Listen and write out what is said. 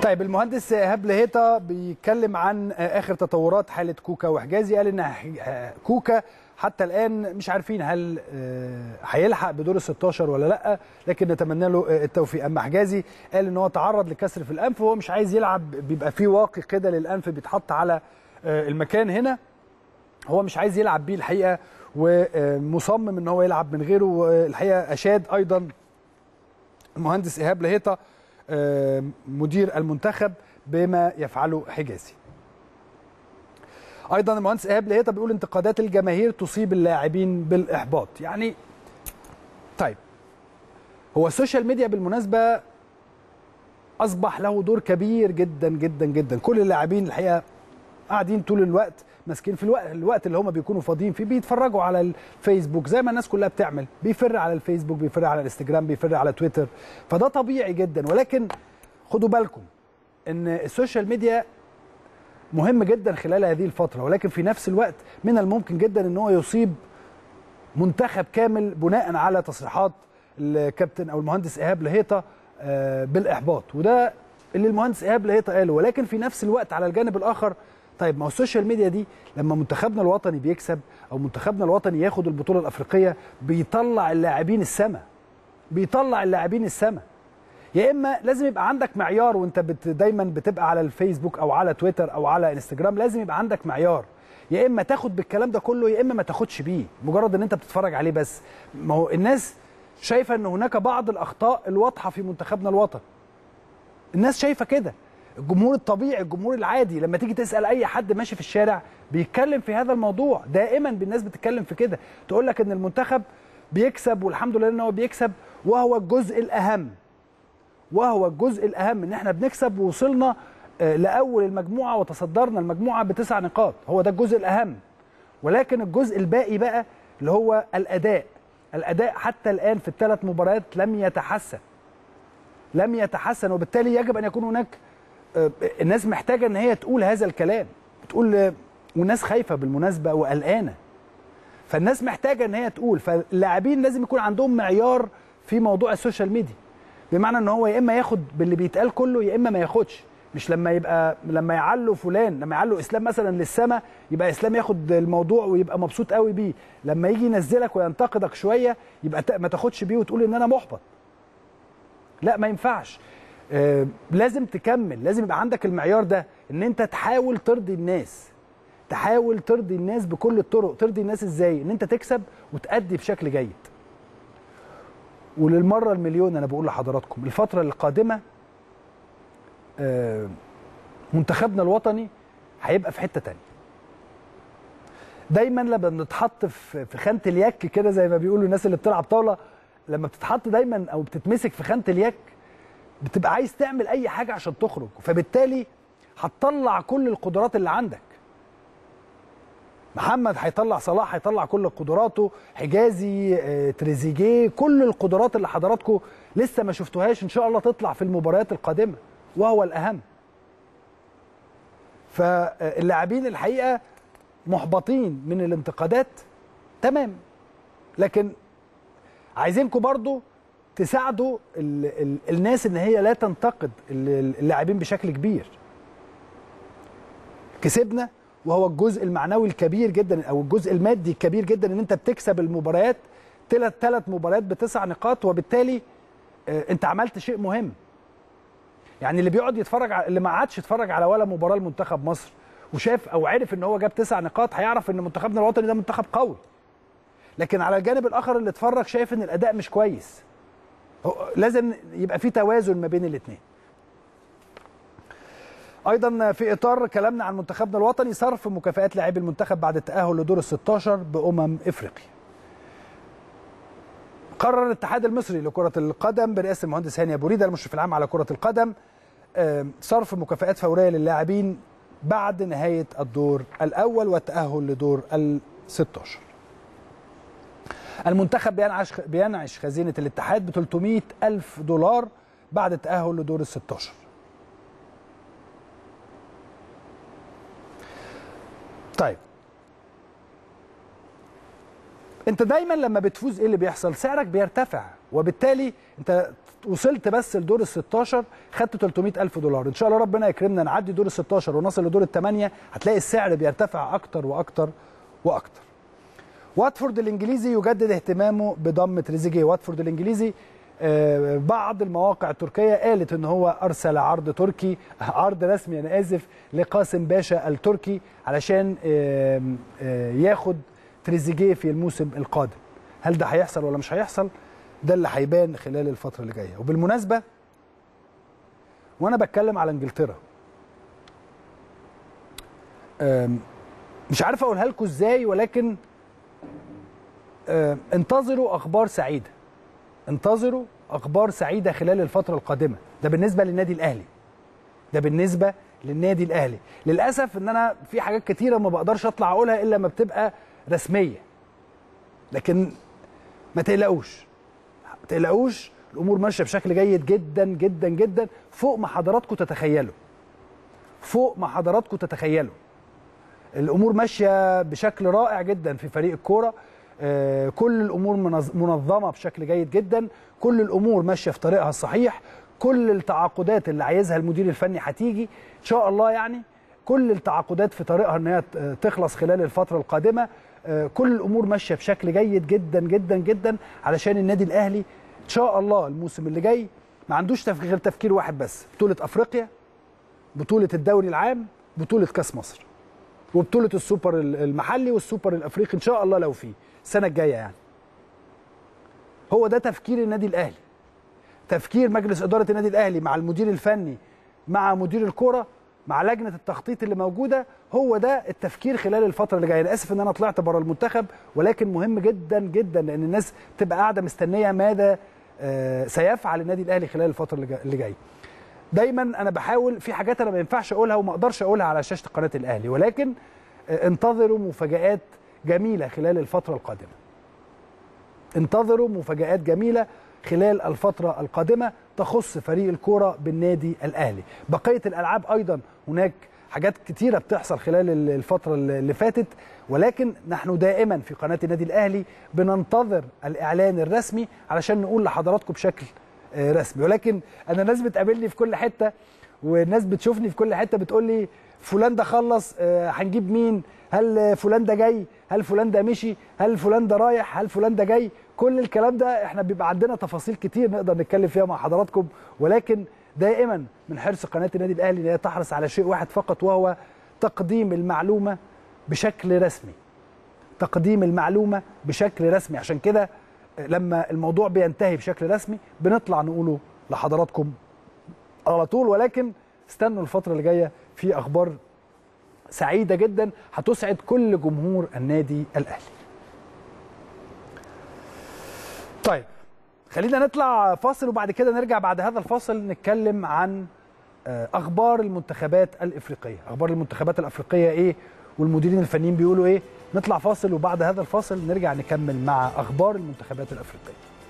طيب المهندس ايهاب لهيطه بيتكلم عن اخر تطورات حاله كوكا وحجازي قال ان كوكا حتى الان مش عارفين هل هيلحق بدور ال 16 ولا لا لكن نتمنى له التوفيق اما حجازي قال ان هو تعرض لكسر في الانف وهو مش عايز يلعب بيبقى في واقي كده للانف بيتحط على المكان هنا هو مش عايز يلعب بيه الحقيقه ومصمم ان هو يلعب من غيره والحقيقه اشاد ايضا المهندس ايهاب لهيطه مدير المنتخب بما يفعله حجازي ايضا المهندس ايهاب لهيطه بيقول انتقادات الجماهير تصيب اللاعبين بالاحباط يعني طيب هو السوشيال ميديا بالمناسبه اصبح له دور كبير جدا جدا جدا كل اللاعبين الحقيقه قاعدين طول الوقت ماسكين في الوقت الوقت اللي هم بيكونوا فاضيين فيه بيتفرجوا على الفيسبوك زي ما الناس كلها بتعمل بيفر على الفيسبوك بيفر على الانستجرام بيفر على تويتر فده طبيعي جدا ولكن خدوا بالكم ان السوشيال ميديا مهم جدا خلال هذه الفتره ولكن في نفس الوقت من الممكن جدا ان هو يصيب منتخب كامل بناء على تصريحات الكابتن او المهندس ايهاب لهيطه بالاحباط وده اللي المهندس ايهاب لهيطه قاله ولكن في نفس الوقت على الجانب الاخر طيب ما هو السوشيال ميديا دي لما منتخبنا الوطني بيكسب او منتخبنا الوطني ياخد البطوله الافريقيه بيطلع اللاعبين السما بيطلع اللاعبين السما يا اما لازم يبقى عندك معيار وانت بت دايما بتبقى على الفيسبوك او على تويتر او على انستجرام لازم يبقى عندك معيار يا اما تاخد بالكلام ده كله يا اما ما تاخدش بيه مجرد ان انت بتتفرج عليه بس ما هو الناس شايفه ان هناك بعض الاخطاء الواضحه في منتخبنا الوطني الناس شايفه كده الجمهور الطبيعي الجمهور العادي لما تيجي تسال اي حد ماشي في الشارع بيتكلم في هذا الموضوع دائما الناس بتتكلم في كده تقول لك ان المنتخب بيكسب والحمد لله ان هو بيكسب وهو الجزء الاهم وهو الجزء الاهم ان احنا بنكسب ووصلنا لاول المجموعه وتصدرنا المجموعه بتسع نقاط هو ده الجزء الاهم ولكن الجزء الباقي بقى اللي هو الاداء الاداء حتى الان في الثلاث مباريات لم يتحسن لم يتحسن وبالتالي يجب ان يكون هناك الناس محتاجه ان هي تقول هذا الكلام تقول والناس خايفه بالمناسبه وقلقانه فالناس محتاجه ان هي تقول فاللاعبين لازم يكون عندهم معيار في موضوع السوشيال ميديا بمعنى ان هو يا اما ياخد باللي بيتقال كله يا اما ما ياخدش مش لما يبقى لما يعلوا فلان لما يعلوا اسلام مثلا للسما يبقى اسلام ياخد الموضوع ويبقى مبسوط قوي بيه لما يجي ينزلك وينتقدك شويه يبقى ما تاخدش بيه وتقول ان انا محبط لا ما ينفعش آه لازم تكمل لازم يبقى عندك المعيار ده ان انت تحاول ترضي الناس تحاول ترضي الناس بكل الطرق ترضي الناس ازاي ان انت تكسب وتأدي بشكل جيد وللمرة المليون انا بقول لحضراتكم الفترة القادمة آه منتخبنا الوطني هيبقى في حتة تانية دايما لما بنتحط في خانة اليك كده زي ما بيقولوا الناس اللي بتلعب طاولة لما بتتحط دايما او بتتمسك في خانة اليك بتبقى عايز تعمل اي حاجه عشان تخرج فبالتالي هتطلع كل القدرات اللي عندك محمد هيطلع صلاح هيطلع كل قدراته حجازي آه، تريزيجيه كل القدرات اللي حضراتكم لسه ما شفتوهاش ان شاء الله تطلع في المباريات القادمه وهو الاهم فاللاعبين الحقيقه محبطين من الانتقادات تمام لكن عايزينكم برضو تساعدوا ال ال الناس ان هي لا تنتقد اللاعبين بشكل كبير كسبنا وهو الجزء المعنوي الكبير جدا او الجزء المادي الكبير جدا ان انت بتكسب المباريات ثلاث ثلاث مباريات بتسع نقاط وبالتالي آه، انت عملت شيء مهم يعني اللي بيقعد يتفرج على اللي ما قعدش يتفرج على ولا مباراه لمنتخب مصر وشاف او عرف ان هو جاب تسع نقاط هيعرف ان منتخبنا الوطني ده منتخب قوي لكن على الجانب الاخر اللي اتفرج شايف ان الاداء مش كويس هو لازم يبقى في توازن ما بين الاثنين ايضا في اطار كلامنا عن منتخبنا الوطني صرف مكافآت لاعبي المنتخب بعد التاهل لدور ال 16 بامم افريقيا قرر الاتحاد المصري لكرة القدم برئاسة المهندس هاني أبو ريدة المشرف العام على كرة القدم آه، صرف مكافآت فورية للاعبين بعد نهاية الدور الأول والتأهل لدور ال 16 المنتخب بينعش بينعش خزينة الاتحاد ب 300 ألف دولار بعد التأهل لدور ال 16 طيب انت دايما لما بتفوز ايه اللي بيحصل سعرك بيرتفع وبالتالي انت وصلت بس لدور ال 16 خدت 300 الف دولار ان شاء الله ربنا يكرمنا نعدي دور ال 16 ونصل لدور الثمانيه هتلاقي السعر بيرتفع اكتر واكتر واكتر واتفورد الانجليزي يجدد اهتمامه بضم تريزيجيه واتفورد الانجليزي آه، بعض المواقع التركيه قالت ان هو ارسل عرض تركي عرض رسمي انا اسف لقاسم باشا التركي علشان آه، آه، ياخد تريزيجيه في الموسم القادم هل ده هيحصل ولا مش هيحصل ده اللي هيبان خلال الفتره اللي جايه وبالمناسبه وانا بتكلم على انجلترا آم، مش عارف اقولها لكم ازاي ولكن آم، انتظروا اخبار سعيده انتظروا اخبار سعيده خلال الفتره القادمه ده بالنسبه للنادي الاهلي ده بالنسبه للنادي الاهلي للاسف ان انا في حاجات كتيره ما بقدرش اطلع اقولها الا لما بتبقى رسميه لكن ما تقلقوش ما تقلقوش الامور ماشيه بشكل جيد جدا جدا جدا فوق ما حضراتكم تتخيلوا فوق ما حضراتكم تتخيلوا الامور ماشيه بشكل رائع جدا في فريق الكوره آه، كل الامور منظ- منظمه بشكل جيد جدا كل الامور ماشيه في طريقها الصحيح كل التعاقدات اللي عايزها المدير الفني هتيجي ان شاء الله يعني كل التعاقدات في طريقها ان هي ت- تخلص خلال الفتره القادمه آه، كل الامور ماشيه بشكل جيد جدا جدا جدا علشان النادي الاهلي ان شاء الله الموسم اللي جاي ما عندوش تفكير غير تفكير واحد بس بطوله افريقيا بطوله الدوري العام بطوله كاس مصر وبطوله السوبر المحلي والسوبر الافريقي ان شاء الله لو فيه السنه الجايه يعني هو ده تفكير النادي الاهلي تفكير مجلس اداره النادي الاهلي مع المدير الفني مع مدير الكوره مع لجنه التخطيط اللي موجوده هو ده التفكير خلال الفتره اللي جايه انا اسف ان انا طلعت بره المنتخب ولكن مهم جدا جدا لان الناس تبقى قاعده مستنيه ماذا آه، سيفعل النادي الاهلي خلال الفتره اللي جا- اللي جايه دايما انا بحاول في حاجات انا ما ينفعش اقولها وما اقدرش اقولها على شاشه قناه الاهلي ولكن آه، انتظروا مفاجات جميله خلال الفتره القادمه انتظروا مفاجآت جميلة خلال الفترة القادمة تخص فريق الكورة بالنادي الأهلي بقية الألعاب أيضا هناك حاجات كتيرة بتحصل خلال ال- الفترة اللي فاتت ولكن نحن دائما في قناة النادي الأهلي بننتظر الإعلان الرسمي علشان نقول لحضراتكم بشكل آه، رسمي ولكن أنا الناس بتقابلني في كل حتة والناس بتشوفني في كل حتة بتقول لي فلان ده خلص آه، هنجيب مين هل آه، فلان ده جاي هل فلان ده مشي هل فلان ده رايح هل فلان ده جاي كل الكلام ده احنا بيبقى عندنا تفاصيل كتير نقدر نتكلم فيها مع حضراتكم ولكن دائما من حرص قناه النادي الاهلي ان هي تحرص على شيء واحد فقط وهو تقديم المعلومه بشكل رسمي تقديم المعلومه بشكل رسمي عشان كده لما الموضوع بينتهي بشكل رسمي بنطلع نقوله لحضراتكم على طول ولكن استنوا الفتره اللي جايه في اخبار سعيده جدا هتسعد كل جمهور النادي الاهلي طيب خلينا نطلع فاصل وبعد كده نرجع بعد هذا الفاصل نتكلم عن آه، اخبار المنتخبات الافريقيه اخبار المنتخبات الافريقيه ايه والمديرين الفنيين بيقولوا ايه نطلع فاصل وبعد هذا الفاصل نرجع نكمل مع اخبار المنتخبات الافريقيه